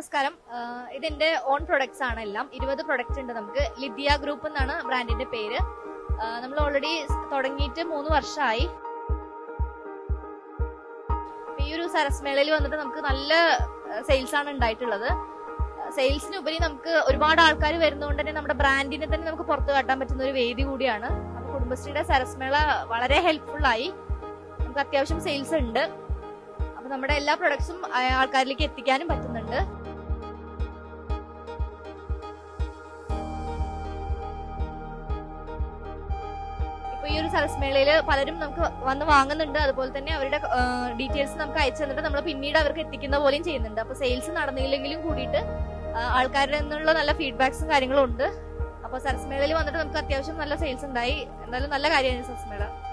നമസ്കാരം ആഹ് ഇതെന്റെ on products ആണ് എല്ലാം ഇരുപത് പ്രൊഡക്ട്സ് ഉണ്ട് നമുക്ക് ലിദിയ ഗ്രൂപ്പ് എന്നാണ് ബ്രാൻഡിന്റെ പേര് ആഹ് നമ്മൾ ഓൾറെഡി തുടങ്ങിയിട്ട് മൂന്ന് വർഷമായി ഈ ഒരു സരസ്മേളയിൽ വന്നിട്ട് നമുക്ക് നല്ല സെയിൽസ് ആണ് ഉണ്ടായിട്ടുള്ളത് സെയിൽസിന് ഉപരി നമുക്ക് ഒരുപാട് ആൾക്കാർ വരുന്നതുകൊണ്ട് തന്നെ നമ്മുടെ ബ്രാൻഡിനെ തന്നെ നമുക്ക് പുറത്ത് കാട്ടാൻ പറ്റുന്ന ഒരു വേദി കൂടിയാണ് അപ്പൊ കുടുംബശ്രീയുടെ സരസ്മേള വളരെ ഹെൽപ്ഫുൾ ആയി നമുക്ക് അത്യാവശ്യം സെയിൽസ് ഉണ്ട് അപ്പൊ നമ്മുടെ എല്ലാ പ്രൊഡക്ട്സും ആൾക്കാരിലേക്ക് എത്തിക്കാനും പറ്റുന്നുണ്ട് ഇപ്പൊ ഈ ഒരു സരസ്മേളയില് പലരും നമുക്ക് വന്ന് വാങ്ങുന്നുണ്ട് അതുപോലെ തന്നെ അവരുടെ ഡീറ്റെയിൽസ് നമുക്ക് അയച്ചു തന്നിട്ട് നമ്മൾ പിന്നീട് അവർക്ക് എത്തിക്കുന്ന പോലെയും ചെയ്യുന്നുണ്ട് അപ്പൊ സെയിൽസ് നടന്നില്ലെങ്കിലും കൂടിയിട്ട് ആ, ആൾക്കാരുടെ നിന്നുള്ള നല്ല ഫീഡ്ബാക്സും കാര്യങ്ങളും ഉണ്ട് അപ്പൊ സരസ്മേളയിൽ വന്നിട്ട് നമുക്ക് അത്യാവശ്യം നല്ല സെയിൽസ് ഉണ്ടായി എന്തായാലും നല്ല കാര്യമാണ് സരസ്മേള